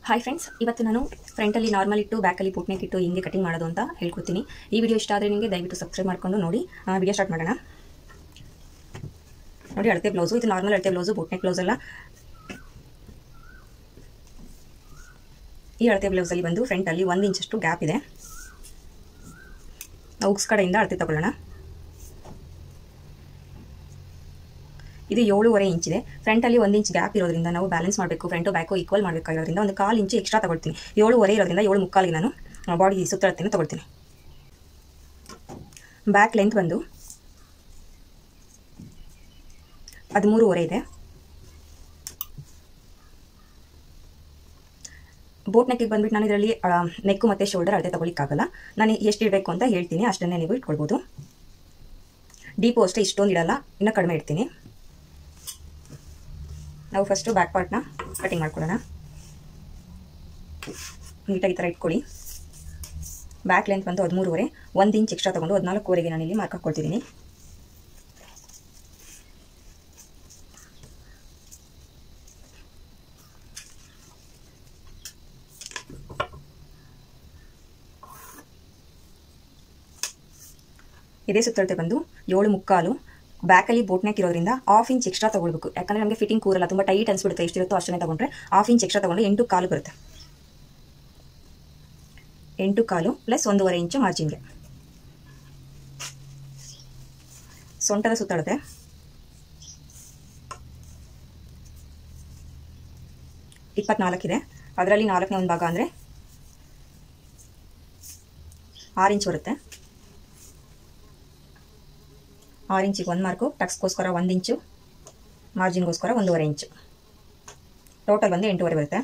hi friends ಇವತ್ತು ನಾನು ಫ್ರಂಟಲ್ಲಿ normal ಇಟ್ಟು ಬ್ಯಾಕಲ್ಲಿ ಪುಟ್ನೆಕ್ ಇಟ್ಟು ಹಿಂಗೆ ಕಟಿಂಗ್ ಮಾಡೋದು ಅಂತ ಹೇಳ್ಕೊಡ್ತೀನಿ ಈ ವಿಡಿಯೋ ಇಷ್ಟ ಆದರೆ ನಿಮಗೆ ದಯವಿಟ್ಟು ಸಬ್ಸ್ಕ್ರೈಬ್ ಮಾಡ್ಕೊಂಡು ನೋಡಿ ವಿಡಿಯೋ ಸ್ಟಾರ್ಟ್ ಮಾಡೋಣ ನೋಡಿ ಅಳತೆ ಬ್ಲೌಸು ಇದು ನಾರ್ಮಲ್ ಅಳತೆ ಬ್ಲೌಸು ಬುಟ್ನೆಕ್ ಬ್ಲೌಸ್ ಅಲ್ಲ ಈ ಅಳತೆ ಬ್ಲೌಸಲ್ಲಿ ಬಂದು ಫ್ರಂಟಲ್ಲಿ ಒಂದು ಇಂಚಷ್ಟು ಗ್ಯಾಪ್ ಇದೆ ಉಕ್ಸ್ ಕಡೆಯಿಂದ ಅಳತೆ ತಗೊಳ್ಳೋಣ ಇದು ಏಳುವರೆ ಇಂಚಿದೆ ಫ್ರಂಟಲ್ಲಿ ಒಂದು ಇಂಚ್ ಗ್ಯಾಪ್ ಇರೋದ್ರಿಂದ ನಾವು ಬ್ಯಾಲೆನ್ಸ್ ಮಾಡಬೇಕು ಫ್ರಂಟು ಬ್ಯಾಕು ಈಕ್ವಲ್ ಮಾಡಬೇಕಾಗಿರೋದ್ರಿಂದ ಒಂದು ಕಾಲು ಇಂಚು ಎಕ್ಸ್ಟ್ರಾ ತಗೊಳ್ತೀನಿ ಏಳುವರೆ ಇರೋದ್ರಿಂದ ಏಳು ಮುಕ್ಕಾಲಿಗೆ ನಾನು ಬಾಡಿ ಸುತ್ತಳತೆನ ತಗೊಳ್ತೀನಿ ಬ್ಯಾಕ್ ಲೆಂತ್ ಬಂದು ಹದಿಮೂರುವರೆ ಇದೆ ಬೋಟ್ ನೆಕ್ಕಿಗೆ ಬಂದ್ಬಿಟ್ಟು ನಾನು ಇದರಲ್ಲಿ ನೆಕ್ಕು ಮತ್ತು ಶೋಲ್ಡರ್ ಅಳತೆ ತಗೊಳ್ಳಿಕ್ಕಾಗಲ್ಲ ನಾನು ಎಷ್ಟು ಇಡಬೇಕು ಅಂತ ಹೇಳ್ತೀನಿ ಅಷ್ಟನ್ನೇ ನೀವು ಇಟ್ಕೊಳ್ಬೋದು ಡೀಪು ಅಷ್ಟೇ ಇಷ್ಟೊಂದು ಇಡಲ್ಲ ಇನ್ನೂ ಕಡಿಮೆ ಇಡ್ತೀನಿ ನಾವು ಫಸ್ಟು ಬ್ಯಾಕ್ ಪಾರ್ಟ್ನ ಕಟಿಂಗ್ ಮಾಡ್ಕೊಳ್ಳೋಣ ನೀಟಾಗಿ ಈ ಥರ ಇಟ್ಕೊಳ್ಳಿ ಬ್ಯಾಕ್ ಲೆಂತ್ ಬಂದು ಹದಿಮೂರುವರೆ ಒಂದು ಇಂಚ್ ಎಕ್ಸ್ಟ್ರಾ ತೊಗೊಂಡು ಹದಿನಾಲ್ಕುವರೆಗೆ ನಾನು ಇಲ್ಲಿ ಮಾರ್ಕ್ ಹಾಕ್ಕೊಳ್ತಿದ್ದೀನಿ ಇದೇ ಸುತ್ತಳತೆ ಬಂದು ಏಳು ಮುಕ್ಕಾಲು ಬ್ಯಾಕಲ್ಲಿ ಬೋಟ್ನೆಕ್ ಇರೋದ್ರಿಂದ ಹಾಫ್ ಇಂಚ್ ಎಕ್ಸ್ಟ್ರಾ ತೊಗೊಳ್ಬೇಕು ಯಾಕಂದರೆ ನಮಗೆ ಫಿಟ್ಟಿಂಗ್ ಕೂರಲ್ಲ ತುಂಬ ಟೈಟ್ ಅನ್ಸ್ಬಿಡುತ್ತೆ ಎಷ್ಟಿರುತ್ತೋ ಅಷ್ಟನ್ನೇ ತೊಗೊಂಡ್ರೆ ಹಾಫ್ ಇಂಚ್ ಎಕ್ಸ್ಟ್ರಾ ತೊಗೊಂಡು ಎಂಟು ಕಾಲು ಬರುತ್ತೆ ಎಂಟು ಕಾಲು ಪ್ಲಸ್ ಒಂದೂವರೆ ಇಂಚು ಮಾರ್ಜಿನ್ಗೆ ಸೊಂಟದ ಸುತ್ತಳತೆ ಇಪ್ಪತ್ನಾಲ್ಕಿದೆ ಅದರಲ್ಲಿ ನಾಲ್ಕನೇ ಒಂದು ಭಾಗ ಅಂದರೆ ಆರು ಇಂಚ್ ಬರುತ್ತೆ ಆರು ಇಂಚಿಗೆ ಒಂದು ಮಾರ್ಕು ಟಕ್ಸ್ಗೋಸ್ಕರ ಒಂದು ಇಂಚು ಮಾರ್ಜಿನ್ಗೋಸ್ಕರ ಒಂದೂವರೆ ಇಂಚು ಟೋಟಲ್ ಬಂದು ಎಂಟೂವರೆ ಬರುತ್ತೆ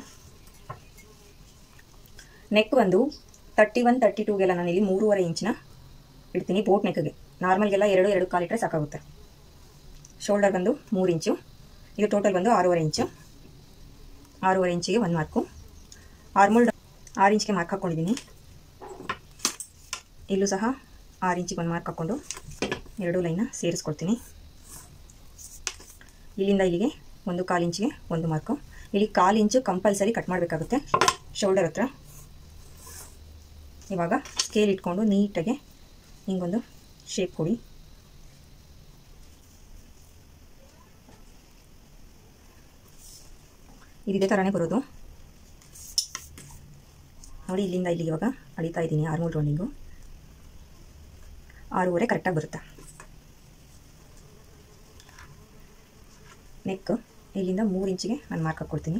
ನೆಕ್ ಬಂದು ತರ್ಟಿ ಒನ್ ತರ್ಟಿ ಟೂಗೆಲ್ಲ ನಾನು ಇಲ್ಲಿ ಮೂರುವರೆ ಇಂಚಿನ ಇಡ್ತೀನಿ ಬೋಟ್ ನೆಕ್ಗೆ ನಾರ್ಮಲ್ಗೆಲ್ಲ ಎರಡು ಎರಡು ಕಾಲು ಇಟ್ಟರೆ ಸಾಕಾಗುತ್ತೆ ಶೋಲ್ಡರ್ ಬಂದು ಮೂರು ಇಂಚು ಇದು ಟೋಟಲ್ ಬಂದು ಆರೂವರೆ ಇಂಚು ಆರೂವರೆ ಇಂಚಿಗೆ ಒಂದು ಮಾರ್ಕು ಆರ್ಮೋಲ್ಡ್ ಆರು ಇಂಚಿಗೆ ಮಾರ್ಕ್ ಹಾಕ್ಕೊಂಡಿದ್ದೀನಿ ಇಲ್ಲೂ ಸಹ ಆರು ಇಂಚಿಗೆ ಒಂದು ಮಾರ್ಕ್ ಹಾಕ್ಕೊಂಡು ಎರಡು ಲೈನ್ನ ಸೇರಿಸ್ಕೊಳ್ತೀನಿ ಇಲ್ಲಿಂದ ಇಲ್ಲಿಗೆ ಒಂದು ಕಾಲು ಇಂಚಿಗೆ ಒಂದು ಮಾರ್ಕು ಇಲ್ಲಿ ಕಾಲು ಇಂಚು ಕಂಪಲ್ಸರಿ ಕಟ್ ಮಾಡಬೇಕಾಗುತ್ತೆ ಶೋಲ್ಡರ್ ಹತ್ರ ಇವಾಗ ಸ್ಕೇಲ್ ಇಟ್ಕೊಂಡು ನೀಟಾಗಿ ಹಿಂಗೊಂದು ಶೇಪ್ ಕೊಡಿ ಇದೇ ಥರನೇ ಬರೋದು ನೋಡಿ ಇಲ್ಲಿಂದ ಇಲ್ಲಿಗೆ ಇವಾಗ ಅಳಿತಾ ಇದ್ದೀನಿ ಆರ್ಮೂಲ್ ರೌಂಡಿಂಗು ಆರೂವರೆ ಕರೆಕ್ಟಾಗಿ ಬರುತ್ತೆ ನೆಕ್ ಇಲ್ಲಿಂದ ಮೂರು ಇಂಚಿಗೆ ನಾನು ಮಾರ್ಕ್ ಹಾಕ್ಕೊಡ್ತೀನಿ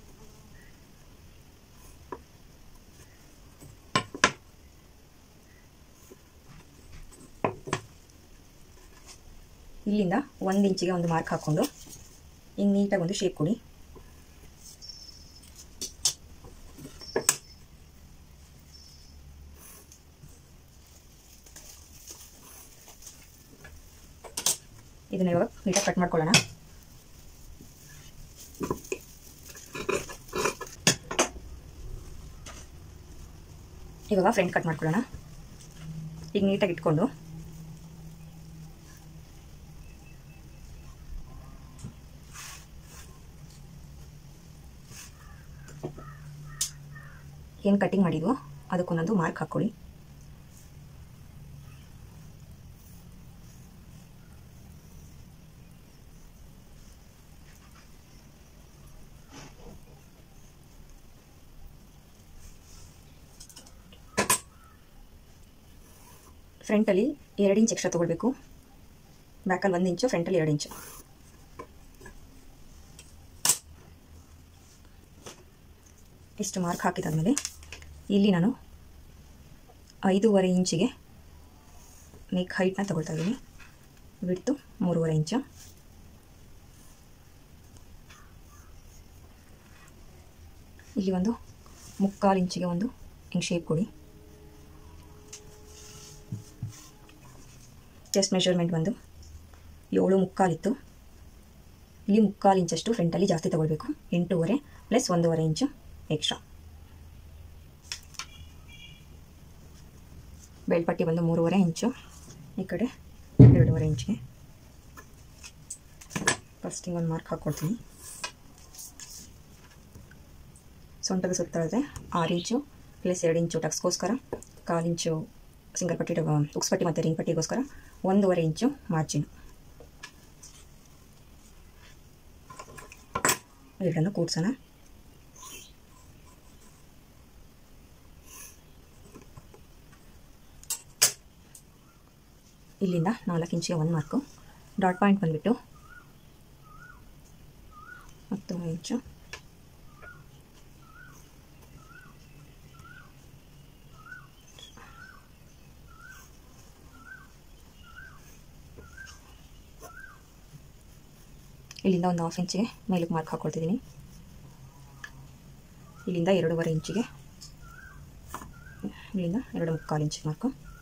ಇಲ್ಲಿಂದ ಒಂದು ಇಂಚಿಗೆ ಒಂದು ಮಾರ್ಕ್ ಹಾಕ್ಕೊಂಡು ಹಿಂಗೆ ನೀಟಾಗಿ ಒಂದು ಶೇಪ್ ಕೊಡಿ ಇದನ್ನ ಇವಾಗ ನೀಟಾಗಿ ಕಟ್ ಮಾಡ್ಕೊಳ್ಳೋಣ ಇವಾಗ ಫ್ರಂಟ್ ಕಟ್ ಮಾಡ್ಕೊಳ್ಳೋಣ ಈಗ ನೀಟಾಗಿ ಇಟ್ಕೊಂಡು ಏನು ಕಟಿಂಗ್ ಮಾಡಿದ್ವೋ ಅದಕ್ಕೊಂದೊಂದು ಮಾರ್ಕ್ ಹಾಕ್ಕೊಳ್ಳಿ ಫ್ರಂಟಲ್ಲಿ ಎರಡು ಇಂಚ್ ಎಕ್ಸ್ಟ್ರಾ ತೊಗೊಳ್ಬೇಕು ಬ್ಯಾಕಲ್ಲಿ ಒಂದು ಇಂಚು ಫ್ರಂಟಲ್ಲಿ ಎರಡು ಇಂಚು ಇಷ್ಟು ಮಾರ್ಕ್ ಹಾಕಿದಾದ್ಮೇಲೆ ಇಲ್ಲಿ ನಾನು ಐದೂವರೆ ಇಂಚಿಗೆ ನೆಕ್ ಹೈಟ್ನ ತಗೊಳ್ತಾ ಇದ್ದೀನಿ ಬಿಡ್ತು ಮೂರುವರೆ ಇಂಚು ಇಲ್ಲಿ ಒಂದು ಮುಕ್ಕಾಲು ಇಂಚಿಗೆ ಒಂದು ಹಿಂಗೆ ಶೇಪ್ ಕೊಡಿ ಚೆಸ್ಟ್ ಮೆಷರ್ಮೆಂಟ್ ಬಂದು ಏಳು ಮುಕ್ಕಾಲಿತ್ತು ಇಲ್ಲಿ ಮುಕ್ಕಾಲು ಇಂಚಷ್ಟು ಫ್ರಂಟಲ್ಲಿ ಜಾಸ್ತಿ ತೊಗೊಳ್ಬೇಕು ಎಂಟೂವರೆ ಪ್ಲಸ್ ಒಂದೂವರೆ ಇಂಚು ಎಕ್ಸ್ಟ್ರಾ ಬೆಳ್ಪಟ್ಟಿ ಬಂದು ಮೂರುವರೆ ಇಂಚು ಈ ಕಡೆ ಎರಡೂವರೆ ಇಂಚಿಗೆ ಫಸ್ಟಿಂಗ್ ಒಂದು ಮಾರ್ಕ್ ಹಾಕ್ಕೊಡ್ತೀನಿ ಸೊಂಟದ ಸುತ್ತಳತೆ ಆರು ಇಂಚು ಪ್ಲಸ್ ಎರಡು ಇಂಚು ಟಕ್ಸ್ಗೋಸ್ಕರ ಕಾಲು ಇಂಚು ಸಿಂಗಲ್ ಪಟ್ಟಿ ಉಕ್ಸ್ ಪಟ್ಟಿ ಮತ್ತು ರಿಂಗ್ ಪಟ್ಟಿಗೋಸ್ಕರ ಒಂದೂವರೆ ಇಂಚು ಮಾರ್ಜಿನ್ ಎರಡನ್ನು ಕೂಡ್ಸೋಣ ಇಲ್ಲಿಂದ ನಾಲ್ಕು ಇಂಚಿಗೆ ಒಂದು ಮಾರ್ಕು ಡಾಟ್ ಪಾಯಿಂಟ್ ಬಂದುಬಿಟ್ಟು ಹತ್ತೊಂದು ಇಂಚು ಇಲ್ಲಿಂದ ಒಂದು ಹಾಫ್ ಇಂಚಿಗೆ ಮೇಲಕ್ಕೆ ಮಾರ್ಕ್ ಹಾಕ್ಕೊಳ್ತಿದ್ದೀನಿ ಇಲ್ಲಿಂದ ಎರಡೂವರೆ ಇಂಚಿಗೆ ಇಲ್ಲಿಂದ ಎರಡು ಮುಕ್ಕಾಲು ಇಂಚಿಗೆ ಮಾರ್ಕು